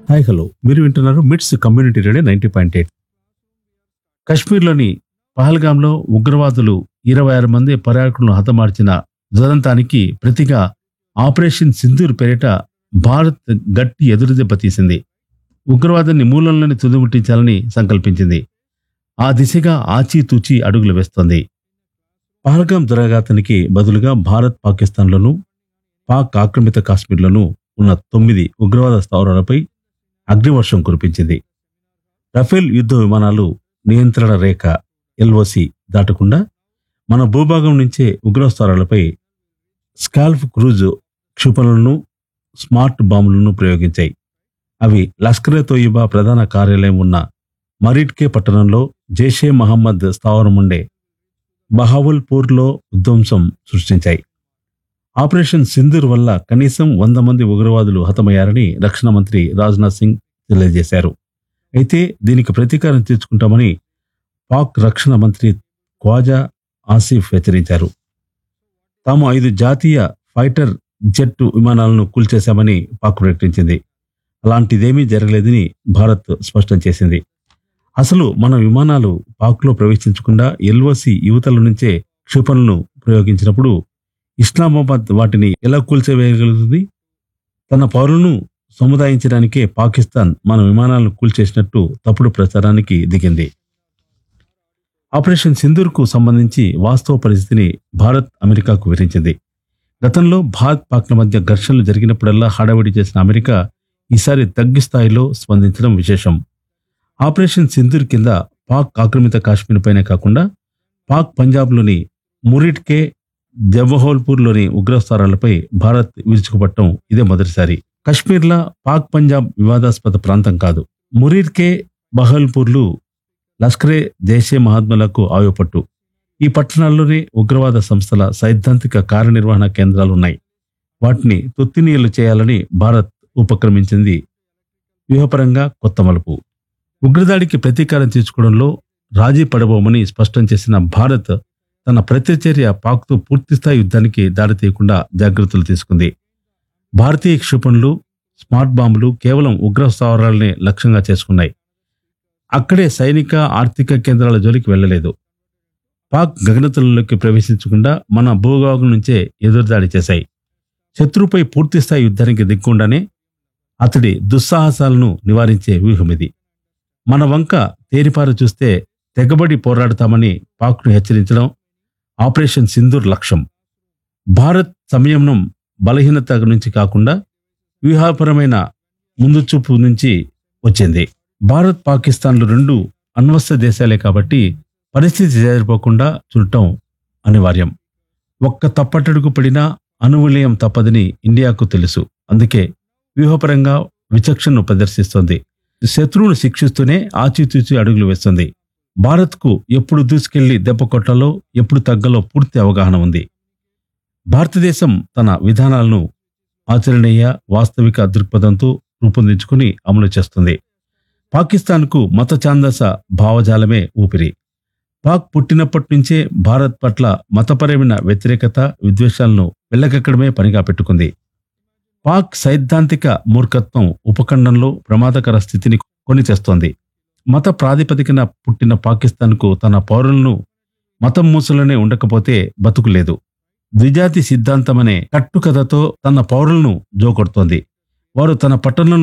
hi hello మీరు వింటున్నారు MITS community radio ninety point eight కశ్మీర్లోని పహల్గాంలో ఉగ్రవాదులు ఇరవై ఆరు మంది పర్యాటకులను హతమార్చిన దురంతానికి ప్రతిగా ఆపరేషన్ సింధూర్ పేరిట భారత్ గట్టి ఎదురుదెబ్బ తీసింది ఉగ్రవాదాన్ని మూలంలోని తుదిముట్టించాలని సంకల్పించింది ఆ దిశగా ఆచితూచి అడుగులు వేస్తోంది పహల్గాం దురాఘాతానికి బదులుగా భారత్ పాకిస్తాన్లోనూ పాక్ ఆక్రమిత కాశ్మీర్లోనూ ఉన్న తొమ్మిది ఉగ్రవాద స్థావరాలపై అగ్నివర్షం కురిపించింది రఫేల్ యుద్ధ విమానాలు నియంత్రణ రేఖ ఎల్ఓసి దాటకుండా మన భూభాగం నుంచే ఉగ్రస్థావరాలపై స్కాల్ఫ్ క్రూజ్ క్షిపణులను స్మార్ట్ బాంబులను ప్రయోగించాయి అవి లష్కరే తోయిబా ప్రధాన కార్యాలయం ఉన్న మరిట్కే పట్టణంలో జైషే మహమ్మద్ స్థావరం ఉండే బహావల్పూర్లో విధ్వంసం సృష్టించాయి ఆపరేషన్ సింధూర్ వల్ల కనీసం వంద మంది ఉగ్రవాదులు హతమయ్యారని రక్షణ మంత్రి రాజ్నాథ్ సింగ్ తెలియజేశారు అయితే దీనికి ప్రతీకారం తీర్చుకుంటామని పాక్ రక్షణ మంత్రి ఖ్వాజా ఆసిఫ్ హెచ్చరించారు తాము ఐదు జాతీయ ఫైటర్ జెట్ విమానాలను కూల్చేశామని పాక్ ప్రకటించింది అలాంటిదేమీ జరగలేదని భారత్ స్పష్టం చేసింది అసలు మన విమానాలు పాక్లో ప్రవేశించకుండా ఎల్ఓసి యువతల నుంచే క్షిపణులను ప్రయోగించినప్పుడు ఇస్లామాబాద్ వాటిని ఎలా కూల్చివేయగలుగుతుంది తన పౌరులను సముదాయించడానికే పాకిస్తాన్ మన విమానాలను కూల్చేసినట్టు తప్పుడు ప్రచారానికి దిగింది ఆపరేషన్ సింధూర్కు సంబంధించి వాస్తవ పరిస్థితిని భారత్ అమెరికాకు వివరించింది గతంలో భారత్ పాక్ల మధ్య ఘర్షణలు జరిగినప్పుడల్లా హడావిడి చేసిన అమెరికా ఈసారి తగ్గి స్థాయిలో స్పందించడం విశేషం ఆపరేషన్ సింధూర్ కింద పాక్ ఆక్రమిత కాశ్మీర్ పైనే కాకుండా పాక్ పంజాబ్లోని మురిట్కే జవహోల్పూర్లోని ఉగ్రస్థానాలపై భారత్ విరుచుకుపట్టడం ఇదే మొదటిసారి కశ్మీర్లా పాక్ పంజాబ్ వివాదాస్పద ప్రాంతం కాదు మురిర్కే బహల్పూర్లు లష్కరే జైషే మహాత్మలకు ఆయుపట్టు ఈ పట్టణాల్లోనే ఉగ్రవాద సంస్థల సైద్ధాంతిక కార్యనిర్వహణ కేంద్రాలు ఉన్నాయి వాటిని తొత్తినీయలు చేయాలని భారత్ ఉపక్రమించింది వ్యూహపరంగా కొత్త మలుపు ఉగ్రదాడికి ప్రతీకారం తీర్చుకోవడంలో రాజీ పడబోమని స్పష్టం చేసిన భారత్ తన ప్రత్యచర్య పాక్తో పూర్తిస్థాయి యుద్ధానికి దారితీయకుండా జాగ్రత్తలు తీసుకుంది భారతీయ క్షిపణులు స్మార్ట్ బాంబులు కేవలం ఉగ్ర స్థావరాలనే లక్ష్యంగా చేసుకున్నాయి అక్కడే సైనిక ఆర్థిక కేంద్రాల జోలికి వెళ్ళలేదు పాక్ గగనతలంలోకి ప్రవేశించకుండా మన భూభాగం నుంచే ఎదురుదాడి చేశాయి శత్రువుపై పూర్తిస్థాయి యుద్ధానికి దిక్కుండానే అతడి దుస్సాహసాలను నివారించే వ్యూహం ఇది మన వంక తేరిపార చూస్తే తెగబడి పోరాడతామని పాక్ను హెచ్చరించడం ఆపరేషన్ సింధూర్ లక్ష్యం భారత్ సంయమనం బలహీనత నుంచి కాకుండా వ్యూహపరమైన ముందుచూపు నుంచి వచ్చింది భారత్ పాకిస్తాన్లు రెండు అణ్వస్త్ర దేశాలే కాబట్టి పరిస్థితి చేరిపోకుండా చూడటం అనివార్యం ఒక్క తప్పటడుగు పడినా అనువలయం తప్పదని ఇండియాకు తెలుసు అందుకే వ్యూహపరంగా విచక్షణను ప్రదర్శిస్తోంది శత్రువును శిక్షిస్తూనే ఆచితూచి అడుగులు వేస్తుంది భారత్కు ఎప్పుడు దూసుకెళ్లి దెబ్బ కొట్టాలో ఎప్పుడు తగ్గలో పూర్తి అవగాహన ఉంది భారతదేశం తన విధానాలను ఆచరణీయ వాస్తవిక దృక్పథంతో రూపొందించుకుని అమలు చేస్తుంది పాకిస్తాన్కు మత ఛాందస భావజాలమే ఊపిరి పాక్ పుట్టినప్పటి నుంచే భారత్ పట్ల మతపరమైన వ్యతిరేకత విద్వేషాలను వెళ్ళగక్కడమే పనిగా పెట్టుకుంది పాక్ సైద్ధాంతిక మూర్ఖత్వం ఉపఖండంలో ప్రమాదకర స్థితిని కొని తెస్తోంది మత ప్రాతిపదికన పుట్టిన పాకిస్తాన్కు తన పౌరులను మతం మూసలోనే ఉండకపోతే బతుకులేదు ద్విజాతి సిద్ధాంతమనే కట్టుకథతో తన పౌరులను జోకొడుతోంది వారు తన పట్టణంలో